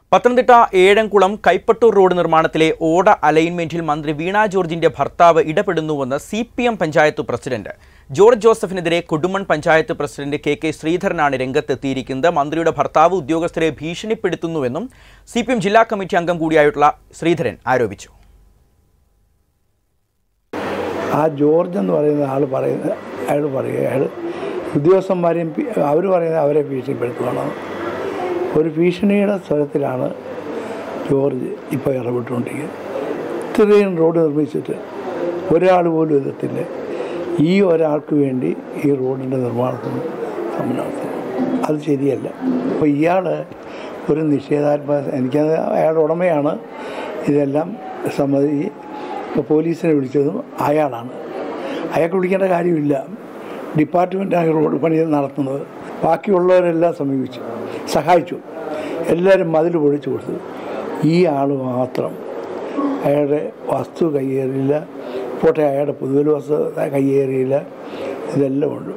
Pathanamthitta Ezhamkulam Kaipattoor road നിർമ്മാണത്തിലെ ഓട അലൈൻമെന്റിൽ മന്ത്രി വീണ ജോർജിന്റെ ഭർത്താവ് ഇടപെടുന്നുവെന്ന് C P M panchayat president George ജോസഫിനെതിരെ Kodumon panchayat president K K ശ്രീധരനാണ് രംഗത്തെത്തിയിരിക്കുന്നത് മന്ത്രിയുടെ ഭർത്താവ് ഉദ്യോഗസ്ഥരെ ഭീഷണിപ്പെടുത്തുന്നുവെന്നും സി പി എം ജില്ലാ കമ്മിറ്റി അംഗം കൂടിയായിട്ടുള്ള ശ്രീധരൻ ആരോപിച്ചു ആ ജോർജ് എന്ന് പറയുന്ന ആൾ പറയുന്നത് അയാൾ പറയുക അയാൾ ഉദ്യോഗസ്ഥന്മാരെയും അവർ പറയുന്നത് അവരെ ഭീഷണിപ്പെടുത്തുകയാണ് ഒരു ഭീഷണിയുടെ സ്വരത്തിലാണ് ജോർജ് ഇപ്പോൾ ഇടപെട്ടുകൊണ്ടിരിക്കുന്നത് ഇത്രയും റോഡ് നിർമ്മിച്ചിട്ട് ഒരാൾ പോലും എതിർത്തില്ല ഈ ഒരാൾക്ക് വേണ്ടി ഈ റോഡിൻ്റെ നിർമ്മാണത്തിന് സമരം അത് ശരിയല്ല അപ്പോൾ ഇയാൾ ഒരു നിഷേധാത്മക എനിക്കത് അയാളുടെ ഉടമയാണ് ഇതെല്ലാം സമ്മതി ഇപ്പോൾ പോലീസിനെ വിളിച്ചതും അയാളാണ് അയാൾക്ക് വിളിക്കേണ്ട കാര്യമില്ല ഡിപ്പാർട്ട്മെൻറ്റാണ് റോഡ് പണി നടത്തുന്നത് ബാക്കിയുള്ളവരെല്ലാം സമീപിച്ചു സഹായിച്ചു എല്ലാവരും മതിൽ പൊളിച്ചു കൊടുത്തു ഈ ആൾ മാത്രം അയാളുടെ വസ്തു കയ്യേറിയില്ല പോട്ടെ അയാളുടെ പൊതുവിൽ വസ്തു കയ്യേറിയില്ല ഇതെല്ലാം ഉണ്ട്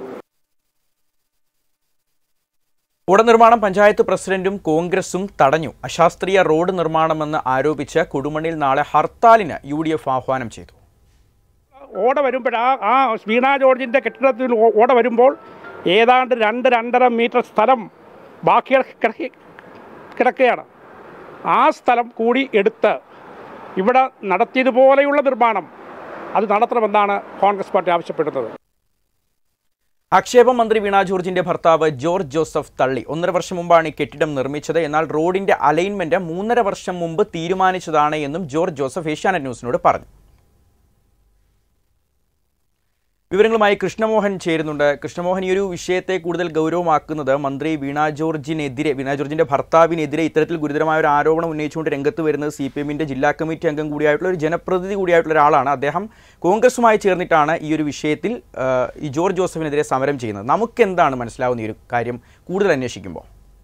ഓട നിർമ്മാണം പഞ്ചായത്ത് പ്രസിഡന്റും കോൺഗ്രസും തടഞ്ഞു അശാസ്ത്രീയ റോഡ് നിർമ്മാണമെന്ന് ആരോപിച്ച് കൊടുമണ്ണിൽ നാളെ ഹർത്താലിന് യു ഡി എഫ് ആഹ്വാനം ചെയ്തു ഓട വരുമ്പോൾ ആ ആ വീണ ജോർജിൻ്റെ കെട്ടിടത്തിൽ ഓ- ഓട വരുമ്പോൾ ഏതാണ്ട് രണ്ട് രണ്ടര മീറ്റർ സ്ഥലം ബാക്കി കിടക്കി കിടക്കുകയാണ് ആ സ്ഥലം കൂടി എടുത്ത് ഇവിടെ നടത്തിയതുപോലെയുള്ള നിർമ്മാണം അത് നടത്തണമെന്നാണ് കോൺഗ്രസ് പാർട്ടി ആവശ്യപ്പെടുന്നത് ആക്ഷേപം മന്ത്രി വീണ ജോർജിന്റെ ഭർത്താവ് ജോർജ് ജോസഫ് തള്ളി ഒന്നര വർഷം മുമ്പാണ് ഈ കെട്ടിടം നിർമ്മിച്ചത് എന്നാൽ റോഡിന്റെ അലൈൻമെന്റ് മൂന്നര വർഷം മുമ്പ് തീരുമാനിച്ചതാണ് എന്നും ജോർജ് ജോസഫ് ഏഷ്യാനെറ്റ് ന്യൂസിനോട് പറഞ്ഞു വിവരങ്ങളുമായി കൃഷ്ണമോഹൻ ചേരുന്നുണ്ട് കൃഷ്ണമോഹൻ ഈ ഒരു വിഷയത്തെ കൂടുതൽ ഗൗരവമാക്കുന്നത് മന്ത്രി വീണ ജോർജിനെതിരെ വീണ ജോർജിന്റെ ഭർത്താവിനെതിരെ ഇത്തരത്തിൽ ഗുരുതരമായ ഒരു ആരോപണം ഉന്നയിച്ചുകൊണ്ട് രംഗത്ത് വരുന്നത് സി പി എമ്മിന്റെ ജില്ലാ കമ്മിറ്റി അംഗം കൂടിയായിട്ടുള്ള ഒരു ജനപ്രതിനിധി കൂടിയായിട്ടുള്ള ഒരാളാണ് അദ്ദേഹം കോൺഗ്രസുമായി ചേർന്നിട്ടാണ് ഈ ഒരു വിഷയത്തിൽ ആ, ഈ ജോർജ് ജോസഫിനെതിരെ സമരം ചെയ്യുന്നത് നമുക്ക് എന്താണ് മനസ്സിലാവുന്ന ഈ ഒരു കാര്യം കൂടുതൽ അന്വേഷിക്കുമ്പോൾ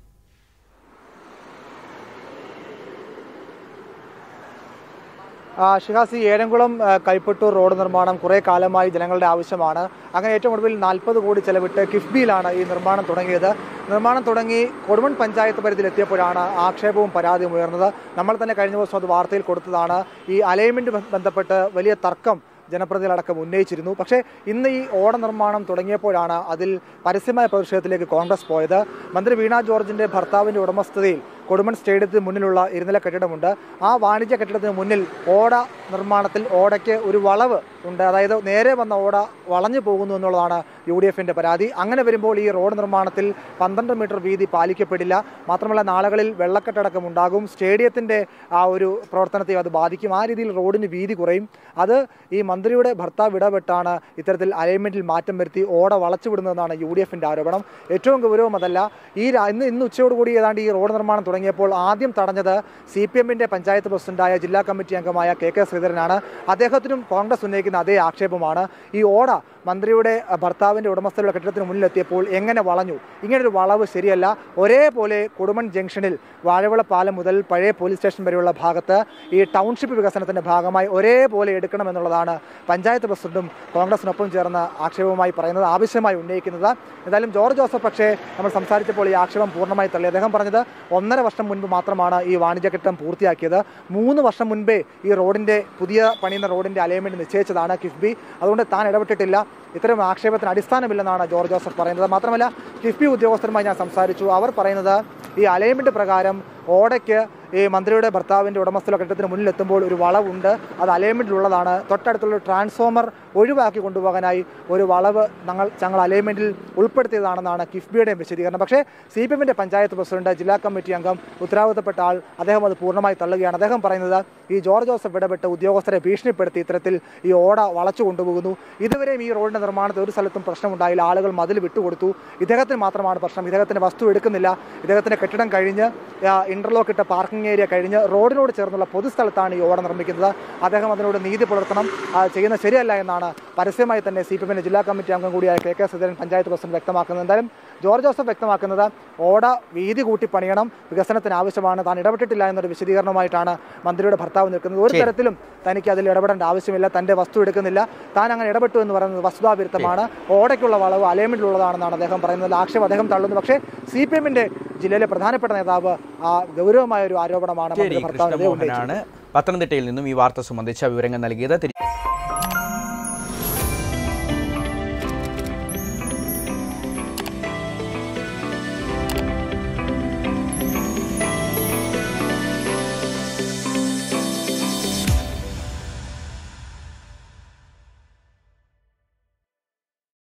ആ, ഷിഹാസി ഏഴംകുളം ആ, കൈപ്പട്ടൂർ റോഡ് നിർമ്മാണം കുറേ കാലമായി ജനങ്ങളുടെ ആവശ്യമാണ് അങ്ങനെ ഏറ്റവും ഒടുവിൽ നാൽപ്പത് കോടി ചെലവിട്ട് കിഫ്ബിയിലാണ് ഈ നിർമ്മാണം തുടങ്ങിയത് നിർമ്മാണം തുടങ്ങി കൊടുമൺ പഞ്ചായത്ത് പരിധിയിൽ എത്തിയപ്പോഴാണ് ആക്ഷേപവും പരാതിയും ഉയർന്നത് നമ്മൾ തന്നെ കഴിഞ്ഞ ദിവസം അത് വാർത്തയിൽ കൊടുത്തതാണ് ഈ അലൈൻമെന്റ് ബന്ധപ്പെട്ട് വലിയ തർക്കം ജനപ്രതിനിധികളടക്കം ഉന്നയിച്ചിരുന്നു പക്ഷേ ഇന്ന് ഈ ഓട നിർമ്മാണം തുടങ്ങിയപ്പോഴാണ് അതിൽ പരസ്യമായ പ്രതിഷേധത്തിലേക്ക് കോൺഗ്രസ് പോയത് മന്ത്രി വീണ ജോർജിന്റെ ഭർത്താവിന്റെ ഉടമസ്ഥതയിൽ കൊടുമൺ സ്റ്റേഡിയത്തിന് മുന്നിലുള്ള ഇരുനില കെട്ടിടമുണ്ട് ആ വാണിജ്യ കെട്ടിടത്തിന് മുന്നിൽ ഓട നിർമ്മാണത്തിൽ ഓടയ്ക്ക് ഒരു വളവ് ഉണ്ട് അതായത് നേരെ വന്ന ഓട വളഞ്ഞു പോകുന്നു എന്നുള്ളതാണ് യു ഡി എഫിന്റെ പരാതി അങ്ങനെ വരുമ്പോൾ ഈ റോഡ് നിർമ്മാണത്തിൽ പന്ത്രണ്ട് മീറ്റർ വീതി പാലിക്കപ്പെടില്ല മാത്രമല്ല നാളുകളിൽ വെള്ളക്കെട്ടടക്കം ഉണ്ടാകും സ്റ്റേഡിയത്തിന്റെ ആ ഒരു പ്രവർത്തനത്തെ അത് ബാധിക്കും ആ രീതിയിൽ റോഡിന് വീതി കുറയും അത് ഈ മന്ത്രിയുടെ ഭർത്താവ് ഇടപെട്ടാണ് ഇത്തരത്തിൽ അലൈൻമെന്റിൽ മാറ്റം വരുത്തി ഓട വളച്ചു വിടുന്നതെന്നാണ് യു ഡി എഫിന്റെ ആരോപണം ഏറ്റവും ഗൗരവം അതല്ല ഈ രാ- ഇന്ന് ഇന്ന് ഉച്ചയോടുകൂടി ഏതാണ്ട് ഈ റോഡ് നിർമ്മാണം തുടങ്ങിയപ്പോൾ ആദ്യം തടഞ്ഞത് സി പി എമ്മിന്റെ പഞ്ചായത്ത് പ്രസിഡന്റായ ജില്ലാ കമ്മിറ്റി അംഗമായ കെ കെ ശ്രീധരനാണ് അദ്ദേഹത്തിനും കോൺഗ്രസ് ഉന്നയിക്കുന്ന അതേ ആക്ഷേപമാണ് ഈ ഓട മന്ത്രിയുടെ അഹ്, ഭർത്താവിന്റെ ഉടമസ്ഥരുടെ കെട്ടിടത്തിന് മുന്നിലെത്തിയപ്പോൾ എങ്ങനെ വളഞ്ഞു ഇങ്ങനൊരു വളവ് ശരിയല്ല ഒരേപോലെ കൊടുമൺ ജംഗ്ഷനിൽ വാഴവിള പാലം മുതൽ പഴയ പോലീസ് സ്റ്റേഷൻ വരെയുള്ള ഭാഗത്ത് ഈ ടൗൺഷിപ്പ് വികസനത്തിന്റെ ഭാഗമായി ഒരേപോലെ എടുക്കണമെന്നുള്ളതാണ് പഞ്ചായത്ത് പ്രസിഡന്റും കോൺഗ്രസിനൊപ്പം ചേർന്ന് ആക്ഷേപവുമായി പറയുന്നത് ആവശ്യമായി ഉന്നയിക്കുന്നത് എന്തായാലും ജോർജ് ജോസഫ് പക്ഷേ നമ്മൾ സംസാരിച്ചപ്പോൾ ഈ ആക്ഷേപം പൂർണ്ണമായി തള്ളി അദ്ദേഹം പറഞ്ഞത് ഒന്നര വർഷം മുൻപ് മാത്രമാണ് ഈ വാണിജ്യ കെട്ടിടം പൂർത്തിയാക്കിയത് മൂന്ന് വർഷം മുൻപേ ഈ റോഡിന്റെ പുതിയ പണിയുന്ന റോഡിന്റെ അലൈൻമെന്റ് നിശ്ചയിച്ചതാണ് കിഫ്ബി അതുകൊണ്ട് താൻ ഇടപെട്ടിട്ടില്ല ഇത്തരം ആക്ഷേപത്തിന് അടിസ്ഥാനമില്ലെന്നാണ് ജോർജ് ജോസഫ് പറയുന്നത് മാത്രമല്ല കിഫ്ബി ഉദ്യോഗസ്ഥരുമായി ഞാൻ സംസാരിച്ചു അവർ പറയുന്നത് ഈ അലൈൻമെന്റ് പ്രകാരം ഓടയ്ക്ക് ഈ മന്ത്രിയുടെ ഭർത്താവിന്റെ ഉടമസ്ഥല കെട്ടിടത്തിന് മുന്നിലെത്തുമ്പോൾ ഒരു വളവുണ്ട് അത് അലൈൻമെന്റിലുള്ളതാണ് തൊട്ടടുത്തുള്ള ഒരു ട്രാൻസ്ഫോമർ ഒഴിവാക്കി കൊണ്ടുപോകാനായി ഒരു വളവ് ഞങ്ങൾ ഞങ്ങൾ അലൈൻമെന്റിൽ ഉൾപ്പെടുത്തിയതാണെന്നാണ് കിഫ്ബിയുടെയും വിശദീകരണം പക്ഷേ സി പി എമ്മിന്റെ പഞ്ചായത്ത് പ്രസിഡന്റ് ജില്ലാ കമ്മിറ്റി അംഗം ഉത്തരവാദിത്തപ്പെട്ട ആൾ അദ്ദേഹം അത് പൂർണ്ണമായി തള്ളുകയാണ് അദ്ദേഹം പറയുന്നത് ഈ ജോർജ് ജോസഫ് ഇടപെട്ട് ഉദ്യോഗസ്ഥരെ ഭീഷണിപ്പെടുത്തി ഇത്തരത്തിൽ ഈ ഓട വളച്ചു കൊണ്ടുപോകുന്നു ഇതുവരെയും ഈ റോഡിന്റെ നിർമ്മാണത്തിൽ ഒരു സ്ഥലത്തും പ്രശ്നമുണ്ടായില്ല ആളുകൾ മതിൽ വിട്ടുകൊടുത്തു ഇദ്ദേഹത്തിന് മാത്രമാണ് പ്രശ്നം ഇദ്ദേഹത്തിന്റെ വസ്തു എടുക്കുന്നില്ല ഇദ്ദേഹത്തിന്റെ കെട്ടിടം കഴിഞ്ഞ് ആ, ഇന്റർലോക്ക് ഇട്ട പാർക്കിംഗ് ഏരിയ കഴിഞ്ഞ് റോഡിനോട് ചേർന്നുള്ള പൊതുസ്ഥലത്താണ് ഈ ഓട നിർമ്മിക്കുന്നത് അദ്ദേഹം അതിനോട് നീതി പുലർത്തണം ആ, ചെയ്യുന്നത് ശരിയല്ല എന്നാണ് പരസ്യമായി തന്നെ സി പി എമ്മിന്റെ ജില്ലാ കമ്മിറ്റി അംഗം കൂടിയായ K K Sudheeran panchayat president വ്യക്തമാക്കുന്നത് എന്തായാലും ജോർജ് ജോസഫ് വ്യക്തമാക്കുന്നത് ഓട വീതി കൂട്ടി പണിയണം വികസനത്തിന് ആവശ്യമാണ് താൻ ഇടപെട്ടിട്ടില്ല എന്നൊരു വിശദീകരണമായിട്ടാണ് മന്ത്രിയുടെ ഭർത്താവ് നിൽക്കുന്നത് ഒരു ശരി. തരത്തിലും തനിക്ക് അതിൽ ഇടപെടേണ്ട ആവശ്യമില്ല തന്റെ വസ്തു എടുക്കുന്നില്ല താൻ അങ്ങനെ ഇടപെട്ടു എന്ന് പറയുന്നത് വസ്തുതാവിരുദ്ധമാണ് ഓടയ്ക്കുള്ള വളവ് അലൈൻമെന്റിലുള്ളതാണെന്നാണ് അദ്ദേഹം പറയുന്നത് ആക്ഷേപം അദ്ദേഹം തള്ളുന്നു പക്ഷേ സി പി എമ്മിന്റെ ജില്ലയിലെ പ്രധാനപ്പെട്ട നേതാവ് ആ ഗൗരവമായ ഒരു ആരോപണമാണ് ശരി മന്ത്രി ഭർത്താവിനെതിരെ ഉന്നയിച്ചത് കൃഷ്ണമോഹനാണ് പത്തനംതിട്ടയിൽ നിന്നും ഈ വാർത്ത സംബന്ധിച്ച വിവരങ്ങൾ നൽകിയത് തിരി-